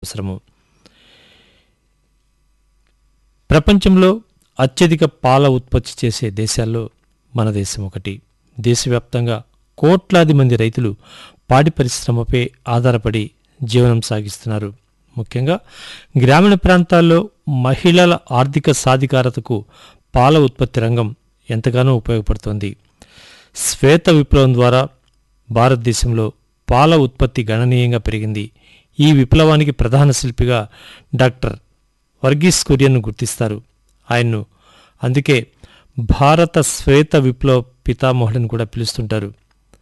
అవసరము ప్రపంచంలో అత్యధిక పాల ఉత్పత్తి చేసే దేశాల్లో మన దేశం ఒకటి దేశవ్యాప్తంగా కోట్లాది మంది రైతులు పాడి పరిశ్రమపై ఆధారపడి జీవనం సాగిస్తున్నారు ముఖ్యంగా గ్రామీణ ప్రాంతాల్లో మహిళల ఆర్థిక సాధికారతకు పాల ఉత్పత్తి రంగం ఎంతగానో ఉపయోగపడుతోంది శ్వేత విప్లవం ద్వారా భారతదేశంలో పాల ఉత్పత్తి గణనీయంగా పెరిగింది ఈ విప్లవానికి ప్రధాన శిల్పిగా డాక్టర్ వర్గీస్ కురియన్ను గుర్తిస్తారు ఆయన్ను అందుకే భారత శ్వేత విప్లవ పితామహుడని కూడా పిలుస్తుంటారు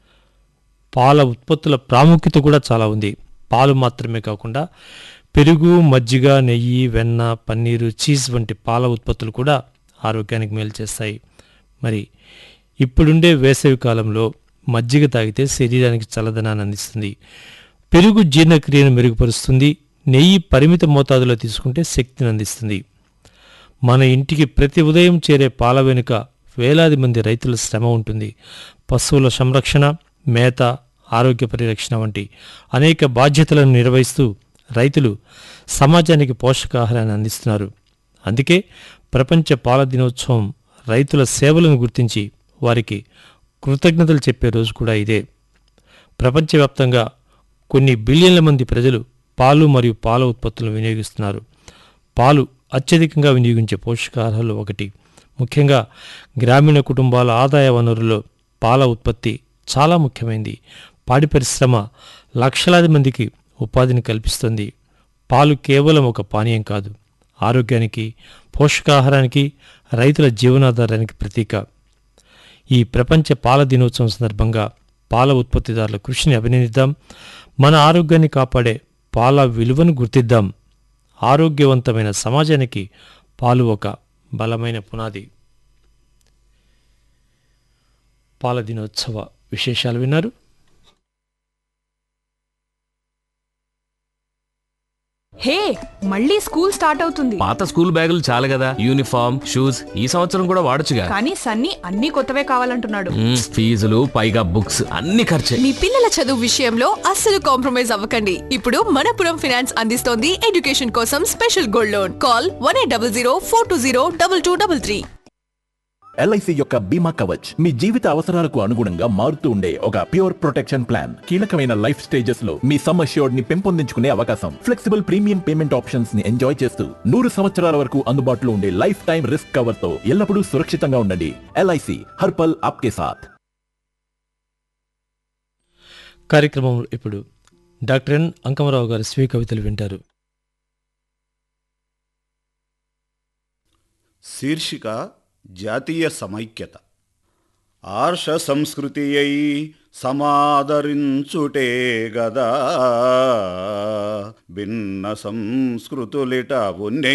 పాల ఉత్పత్తుల ప్రాముఖ్యత కూడా చాలా ఉంది పాలు మాత్రమే కాకుండా పెరుగు మజ్జిగ నెయ్యి వెన్న పన్నీరు చీజ్ వంటి పాల ఉత్పత్తులు కూడా ఆరోగ్యానికి మేలు చేస్తాయి మరి ఇప్పుడుండే వేసవి కాలంలో మజ్జిగ తాగితే శరీరానికి చల్లదనాన్ని అందిస్తుంది పెరుగు జీర్ణక్రియను మెరుగుపరుస్తుంది నెయ్యి పరిమిత మోతాదులో తీసుకుంటే శక్తిని అందిస్తుంది మన ఇంటికి ప్రతి ఉదయం చేరే పాల వెనుక వేలాది మంది రైతుల శ్రమ ఉంటుంది పశువుల సంరక్షణ మేత ఆరోగ్య పరిరక్షణ వంటి అనేక బాధ్యతలను నిర్వహిస్తూ రైతులు సమాజానికి పోషకాహారాన్ని అందిస్తున్నారు అందుకే ప్రపంచ పాల దినోత్సవం రైతుల సేవలను గుర్తించి వారికి కృతజ్ఞతలు చెప్పే రోజు కూడా ఇదే ప్రపంచవ్యాప్తంగా కొన్ని బిలియన్ల మంది ప్రజలు పాలు మరియు పాల ఉత్పత్తులను వినియోగిస్తున్నారు పాలు అత్యధికంగా వినియోగించే పోషకాహారాలు ఒకటి ముఖ్యంగా గ్రామీణ కుటుంబాల ఆదాయ వనరుల్లో పాల ఉత్పత్తి చాలా ముఖ్యమైనది పాడి పరిశ్రమ లక్షలాది మందికి ఉపాధిని కల్పిస్తుంది పాలు కేవలం ఒక పానీయం కాదు ఆరోగ్యానికి పోషకాహారానికి రైతుల జీవనాధారానికి ప్రతీక ఈ ప్రపంచ పాల దినోత్సవం సందర్భంగా పాల ఉత్పత్తిదారుల కృషిని అభినందిద్దాం మన ఆరోగ్యాన్ని కాపాడే పాల విలువను గుర్తిద్దాం ఆరోగ్యవంతమైన సమాజానికి పాలు ఒక బలమైన పునాది పాల దినోత్సవ విశేషాలు విన్నారు హే మళ్ళీ స్కూల్ స్టార్ట్ అవుతుంది పాత స్కూల్ బ్యాగులు చాలు కదా యూనిఫామ్ షూస్ ఈ సంవత్సరం కూడా వాడొచ్చుగా కానీ సన్నీ అన్ని కొత్తవే కావాలంటున్నాడు మ్మ్, ఫీజులు పైగా బుక్స్ అన్ని ఖర్చే మీ పిల్లల చదువు విషయంలో అస్సలు కాంప్రమైజ్ అవ్వకండి ఇప్పుడు మనపురం ఫినాన్స్ అందిస్తోంది ఎడ్యుకేషన్ కోసం special gold loan call one eight double zero four two zero double two double three LIC యొక్క బీమా కవచ్ మీ జీవిత అవసరాలకు అనుగుణంగా మారుతూ ఉండే ఒక ప్యూర్ ప్రొటెక్షన్ ప్లాన్ కీలకమైన లైఫ్ స్టేజెస్ లో మీ సమ్ అష్యూర్డ్ ని పెంపొందించుకునే అవకాశం ఫ్లెక్సిబుల్ ప్రీమియం పేమెంట్ ఆప్షన్స్ ని ఎంజాయ్ చేస్తూ నూరు సంవత్సరాల వరకు అందుబాటులో ఉండే లైఫ్ టైం రిస్క్ కవర్ తో ఎల్లప్పుడూ సురక్షితంగా ఉండండి ఎల్ఐసి హర్పల్ ఆప్కే సాథ్ కార్యక్రమం ఇప్పుడు డాక్టర్ ఎన్ అంకమరావు గారి స్వీయ కవితలు వింటారు శీర్షిక జాతీయ సమైక్యత ఆర్ష సంస్కృతి అయి సమాదరించుటే గదా భిన్న సంస్కృతులిట ఉన్నె